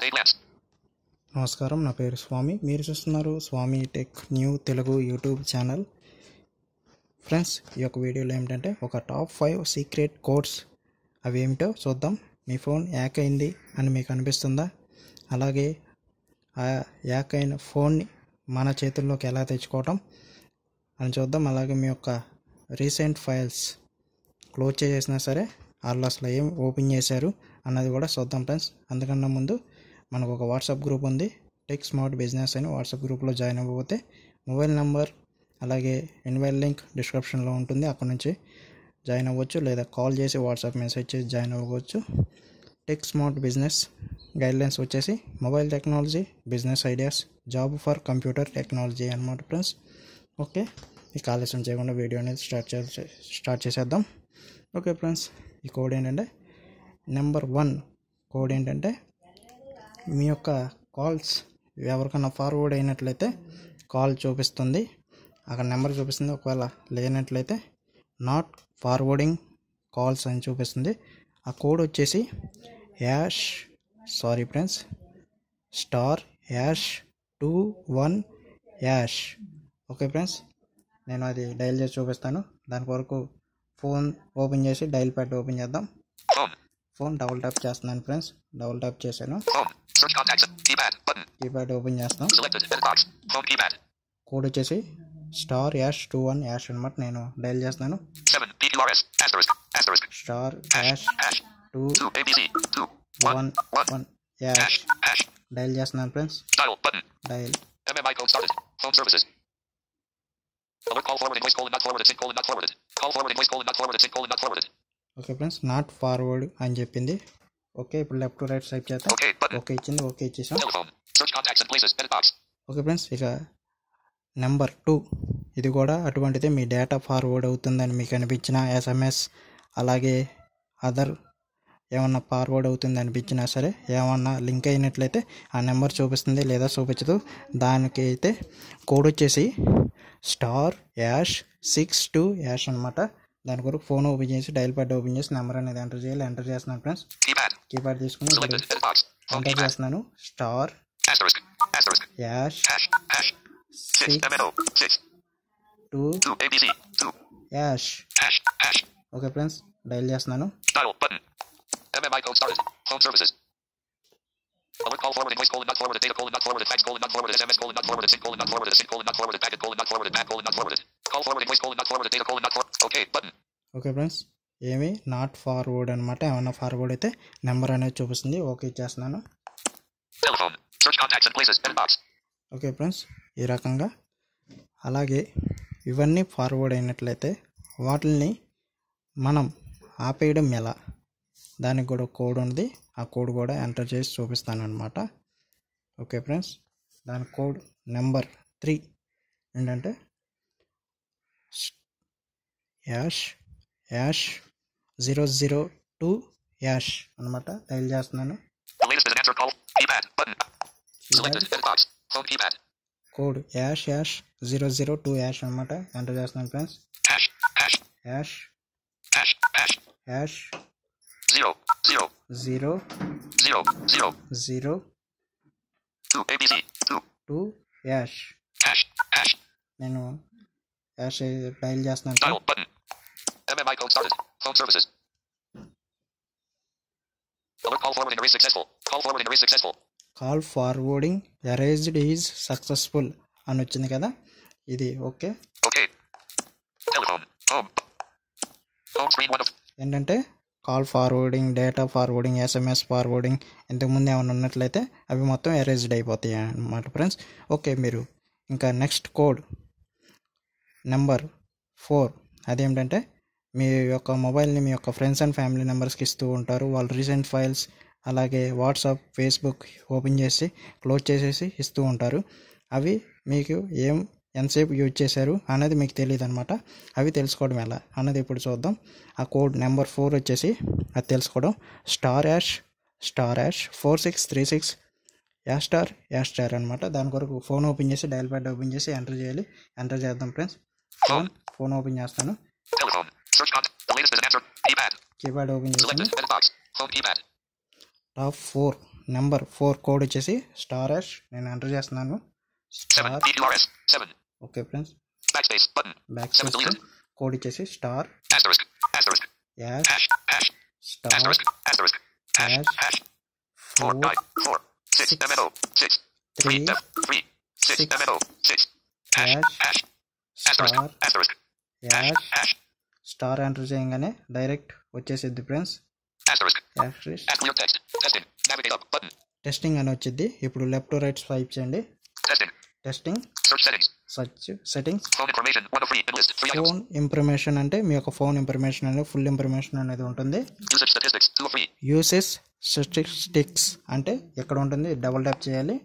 Eight lamps. నమస్కారం నా పేరు స్వామి మీరు చూస్తున్నారు Swami tech new Telugu YouTube channel friends ఈ యొక్క వీడియోలో ఏమిటంటే ఒక టాప్ ఫైవ్ సీక్రెట్ కోడ్స్ అవి ఏమిటో చూద్దాం మీ ఫోన్ హ్యాక్ అయింది అని మీకు అనిపిస్తుందా అలాగే ఆ హ్యాక్ అయిన ఫోన్ని మన చేతుల్లోకి ఎలా తెచ్చుకోవటం అని చూద్దాం అలాగే మీ యొక్క రీసెంట్ ఫైల్స్ క్లోజ్ చేసినా సరే వాళ్ళు అసలు ఏం ఓపెన్ చేశారు అన్నది కూడా చూద్దాం ఫ్రెండ్స్ అందుకన్నా ముందు మనకు ఒక వాట్సాప్ గ్రూప్ ఉంది టెక్ స్మార్ట్ బిజినెస్ అని వాట్సాప్ గ్రూప్లో జాయిన్ అవ్వకపోతే మొబైల్ నెంబర్ అలాగే ఇన్వైల్ లింక్ డిస్క్రిప్షన్లో ఉంటుంది అక్కడ నుంచి జాయిన్ అవ్వచ్చు లేదా కాల్ చేసి వాట్సాప్ మెసేజ్ చేసి జాయిన్ అవ్వచ్చు టెక్ స్మార్ట్ బిజినెస్ గైడ్లైన్స్ వచ్చేసి mobile technology business ideas job for computer technology అనమాట ఫ్రెండ్స్ ఓకే ఈ ఆలస్యం చేయకుండా వీడియో అనేది స్టార్ట్ చే స్టార్ట్ చేసేద్దాం ఓకే ఫ్రెండ్స్ ఈ కోడ్ ఏంటంటే నెంబర్ వన్ కోడ్ ఏంటంటే మీ యొక్క కాల్స్ ఎవరికైనా ఫార్వర్డ్ అయినట్లయితే కాల్ చూపిస్తుంది అక్కడ నెంబర్ చూపిస్తుంది ఒకవేళ లేనట్లయితే నాట్ ఫార్వర్డింగ్ కాల్స్ అని చూపిస్తుంది ఆ కోడ్ వచ్చేసి hash sorry friends star hash two one hash okay friends నేను అది డైల్ చేసి చూపిస్తాను దాని కొరకు ఫోన్ ఓపెన్ చేసి డైల్ ప్యాడ్ ఓపెన్ చేద్దాం Home. ఫోన్ డబుల్ ట్యాప్ చేస్తున్నాను ఫ్రెండ్స్ డబుల్ ట్యాప్ చేశాను Home. Search contacts. Keypad. Button. Keypad open చేస్తాం Selected. Edit box. Home keypad. Code వచ్చేసి star hash two one hash అనమాట నేను డైల్ చేస్తున్నాను Seven. PQRS. Asterisk. Asterisk. Star Hash. Hash Hash. Two Two. ABC. Two. One. One One. One hash Hash. Hash. Dial చేస్తున్నాను friends Dial. Button. Dial MMI code started. Home services. Alert call forwarded. Voice colon not forwarded. Sync colon not forwarded. Call forwarded. Voice colon not forwarded. Sync colon not forwarded. Okay friends not forward అని చెప్పింది okay ఇప్పుడు left to right side చేద్దాం Okay. Button. Okay ఇచ్చింది okay ఇచ్చేసాం Telephone. Search contacts and places. Edit box. Okay friends ఇక number two ఇది కూడా అటువంటిదే మీ data forward అవుతుందని మీకు అనిపించిన ఎస్ఎంఎస్ అలాగే అదర్ ఏమన్నా ఫార్వర్డ్ అవుతుంది అనిపించినా సరే ఏమన్నా లింక్ అయినట్లయితే ఆ నెంబర్ చూపిస్తుంది లేదా చూపించదు దానికి అయితే కోడ్ వచ్చేసి star hash six two hash అనమాట దాని కొరకు ఫోన్ ఓపెన్ చేసి డైల్ ప్యాడ్ ఓపెన్ చేసి నెంబర్ అనేది ఎంటర్ చేయాలి ఎంటర్ చేస్తున్నాను ఫ్రెండ్స్ Keypad. కీప్యాడ్ తీసుకుని Selected. Edit box. Home enter keypad. చేస్తున్నాను star Asterisk. Asterisk. Hash Hash. Hash. Six. Six. MNO. Six. Two Two. ABC. Two. Hash Hash. Hash. Okay friends dial చేస్తున్నాను Dial. Button. MMI code started. Home services. Alert call forwarded. Voice colon not forwarded. Data colon not forwarded. Fax colon not forwarded. SMS colon not forwarded. Sync colon not forwarded. Sync colon not forwarded. Packet colon not forwarded. Back colon not forwarded. Call forwarded. Voice colon not forwarded. Data colon not forwarded. Okay. Button. Okay friends ఏమి not forward అనమాట ఏమన్నా forward అయితే number అనేది చూపిస్తుంది okay ఇచ్చేస్తున్నాను Telephone. Search contacts and places. Edit box. Okay friends ఈ రకంగా అలాగే ఇవన్నీ ఫార్వర్డ్ అయినట్లయితే వాటిని మనం ఆపేయడం ఎలా దానికి కూడా కోడ్ ఉంది ఆ కోడ్ కూడా ఎంటర్ చేసి చూపిస్తాను అనమాట ఓకే ఫ్రెండ్స్ దాని కోడ్ నెంబర్ త్రీ ఏంటంటే hash hash zero zero two hash అనమాట డైల్ చేస్తున్నాను The latest is an answer call. Keypad. Button. Selected. Edit box. Home keypad. Code hash hash zero zero two hash అనమాట enter చేస్తున్నాను friends Hash. Hash. Hash Hash. Hash. Hash Zero. Zero. Zero Zero. Zero. Zero Two. ABC. Two. Two hash Hash. Hash. నేను hash dial చేస్తున్నాను Dial. Button. MMI code started. Home services. Alert call forwarding array successful. Call forwarding array successful. Call forwarding erased is successful అని వచ్చింది కదా ఇది okay Okay. Telephone. Home. Home screen one of. ఏంటంటే call forwarding data forwarding SMS forwarding ఇంతకుముందు ఏమైనా ఉన్నట్లయితే అవి మొత్తం ఎరేజ్డ్ అయిపోతాయి అన్నమాట ఫ్రెండ్స్ ఓకే మీరు ఇంకా నెక్స్ట్ కోడ్ నెంబర్ ఫోర్ అదేమిటంటే మీ యొక్క మొబైల్ని మీ యొక్క ఫ్రెండ్స్ అండ్ ఫ్యామిలీ మెంబర్స్కి ఇస్తూ ఉంటారు వాళ్ళు రీసెంట్ ఫైల్స్ అలాగే వాట్సాప్ ఫేస్బుక్ ఓపెన్ చేసి క్లోజ్ చేసేసి ఇస్తూ ఉంటారు అవి మీకు ఏం ఎంతసేపు యూజ్ చేశారు అనేది మీకు తెలియదు అనమాట అవి తెలుసుకోవడం ఎలా అన్నది ఇప్పుడు చూద్దాం ఆ కోడ్ నెంబర్ ఫోర్ వచ్చేసి అది తెలుసుకోవడం star hash star hash four six three six యా స్టార్ యా స్టార్ అనమాట దాని కొరకు ఫోన్ ఓపెన్ చేసి డైల్ ప్యాడ్ ఓపెన్ చేసి ఎంటర్ చేయాలి ఎంటర్ చేద్దాం ఫ్రెండ్స్ ఫోన్ ఫోన్ ఓపెన్ చేస్తాను Telephone. Search contact. The latest is an answer. Keypad. Keypad open చేస్తాను Selected. Edit box. Home keypad. Top four number four code వచ్చేసి star hash నేను enter చేస్తున్నాను Seven. Star PQRS. Seven. Okay friends Backspace. Button. Back Seven deleted. Code వచ్చేసి star Asterisk. Asterisk. Hash Hash. Hash. Star Asterisk. Asterisk. Hash. Hash. Hash. Four. Four Nine. Four. Six. Six. MNO. Six. Three Three. F. Three. Six. Six. MNO. Six. Hash. Hash. Hash. Asterisk. Star Asterisk. Hash. Hash Hash. Star enter చేయగానే direct వచ్చేసిద్ది friends Asterisk. Hash Add clear text. Testing. Navigate up. Button. Testing అని వచ్చింది ఇప్పుడు left to right swipe చేయండి Testing. Testing Search settings. Search settings Phone information. One of three. In list. Three items. Phone information అంటే మీ యొక్క phone information అనేది full information అనేది ఉంటుంది Usage statistics. Two of three. Usage statistics అంటే ఎక్కడ ఉంటుంది డబుల్ ట్యాప్ చేయాలి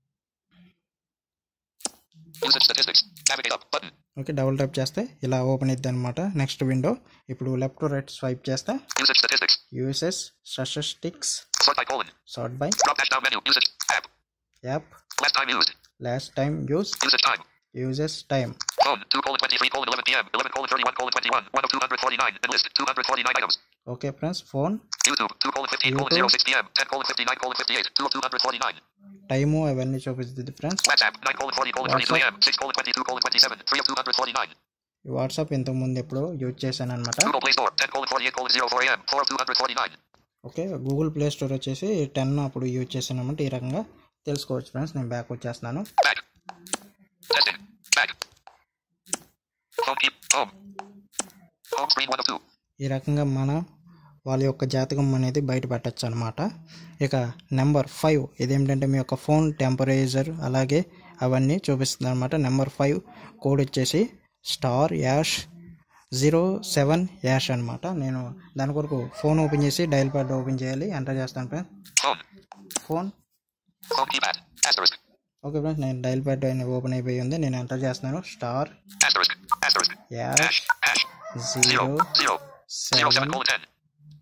Usage statistics. Navigate up. Button. Okay double tap చేస్తే ఇలా ఓపెన్ అవుతుంది అనమాట నెక్స్ట్ విండో ఇప్పుడు లెఫ్ట్ టు రైట్ స్వైప్ చేస్తే Usage statistics. Usage statistics Sort by colon. Sort by Drop dash down menu. Usage. App. App Last time used. Last time use Usage time. Usage time Phone. 2 colon 23 colon 11 p.m. 11 colon 31 colon 21. 1 of 249. In list. 249 items. Okay friends phone YouTube. 2 colon 15 colon YouTube. 06 p.m. 10 colon 59 colon 58. 2 of 249. Time అవన్నీ చూపిస్తుంది friends WhatsApp. 9 colon 40 colon 22 WhatsApp. a.m. 6 colon 22 colon 27. 3 of 249. ఈ WhatsApp ఇంతకుముందు ఎప్పుడో use చేశాను అనమాట Google Play Store. 10 colon 48 colon 04 a.m. 4 of 249. Okay Google Play Store వచ్చేసి ten అప్పుడు use చేశాను అనమాట ఈ రకంగా తెలుసుకోవచ్చు ఫ్రెండ్స్ నేను బ్యాక్ వచ్చేస్తున్నాను Back. Testing. Back. Home keep. Home. Home screen 1 of 2. ఈ రకంగా మన వాళ్ళ యొక్క జాతకం అనేది బయట పెట్టచ్చు అనమాట ఇక నెంబర్ ఫైవ్ ఇదేంటంటే మీ యొక్క ఫోన్ టెంపరేచర్ అలాగే అవన్నీ చూపిస్తుంది అనమాట నెంబర్ ఫైవ్ కోడ్ వచ్చేసి star hash zero seven hash అనమాట నేను దాని కొరకు ఫోన్ ఓపెన్ చేసి డైల్ ప్యాడ్ ఓపెన్ చేయాలి ఎంటర్ చేస్తాను friends Home. Phone Home keypad. Asterisk. Okay friends నేను డైల్ ప్యాడ్ ఓపెన్ అయిపోయి ఉంది నేను ఎంటర్ చేస్తున్నాను star Asterisk. Asterisk. Hash Hash. Hash. Zero 0. 0. 0 7 seven colon 10.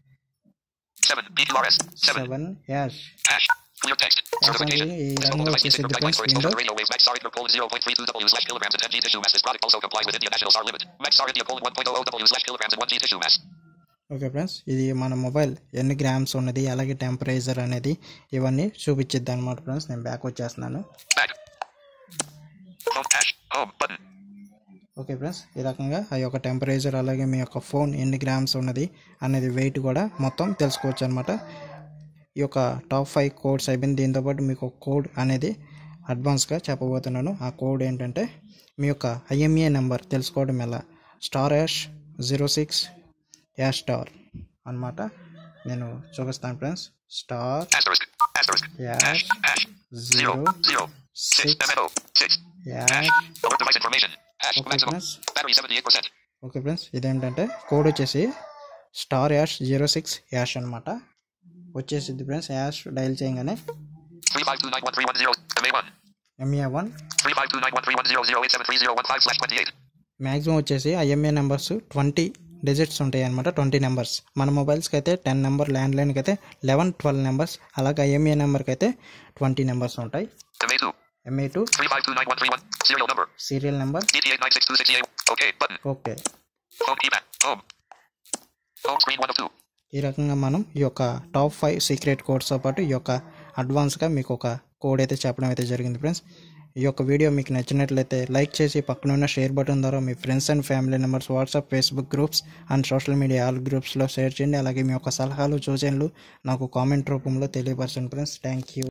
7. PQRS. 7. Seven hash Hash. Clear text. Certification. ఈ This mobile రంగు device needs వచ్చేసి signal guidelines for window exposure to radio waves. Max SAR Inter colon 0.32 W slash kilograms and 10 G tissue mass. This product also complies with India National SAR limit. Max SAR India colon 1.00 W slash kilograms and 1 G tissue mass. Okay friends ఇది మన mobile ఎన్ని grams ఉన్నది అలాగే temperature అనేది ఇవన్నీ చూపించిద్ది అనమాట friends నేను back వచ్చేస్తున్నాను Back. Home. Hash. Home. Button. Okay friends ఈ రకంగా ఆ యొక్క టెంపరేచర్ అలాగే మీ యొక్క ఫోన్ ఎన్ని గ్రామ్స్ ఉన్నది అనేది వెయిట్ కూడా మొత్తం తెలుసుకోవచ్చు అనమాట ఈ యొక్క టాప్ ఫైవ్ కోడ్స్ అయిపోయింది దీంతోపాటు మీకు ఒక కోడ్ అనేది అడ్వాన్స్గా చెప్పబోతున్నాను ఆ కోడ్ ఏంటంటే మీ యొక్క ఐఎంఏ నెంబర్ తెలుసుకోవడం ఎలా star hash zero six hash star అనమాట నేను చూపిస్తాను friends star Asterisk. Asterisk. Hash Hash. Hash. Zero 0. 0. 6. Six MNO. 6. Hash Hash. Alert device information. Hash. Okay Maximum. Friends Battery 78%. Okay friends ఇదేంటంటే code వచ్చేసి star hash zero six hash అనమాట వచ్చేసింది friends hash dial చేయగానే 352913110. MA 1. MA one 352913100873015 slash 28. Maximum వచ్చేసి IMEI numbers twenty digits ఉంటాయి అనమాట twenty numbers మన మొబైల్స్కి అయితే టెన్ నెంబర్ ల్యాండ్ లైన్కి అయితే లెవెన్ ట్వెల్వ్ నెంబర్స్ అలాగే ఐఎంఏ నెంబర్కి అయితే ట్వంటీ నెంబర్స్ ఉంటాయి MA 2. MA two 3529131. Serial number. Serial number DT89626A. OK. Button. Okay Home keypad. Home. Home screen 1 of 2. ఈ రకంగా మనం ఈ యొక్క టాప్ ఫైవ్ సీక్రెట్ కోడ్స్తో పాటు ఈ యొక్క అడ్వాన్స్గా మీకు ఒక కోడ్ అయితే చెప్పడం అయితే జరిగింది ఫ్రెండ్స్ ఈ యొక్క వీడియో మీకు నచ్చినట్లయితే లైక్ చేసి పక్కన ఉన్న షేర్ బటన్ ద్వారా మీ friends and family members WhatsApp Facebook groups and social media all గ్రూప్స్లో షేర్ చేయండి అలాగే మీ యొక్క సలహాలు సూచనలు నాకు కామెంట్ రూపంలో తెలియపరచండి ఫ్రెండ్స్ థ్యాంక్ యూ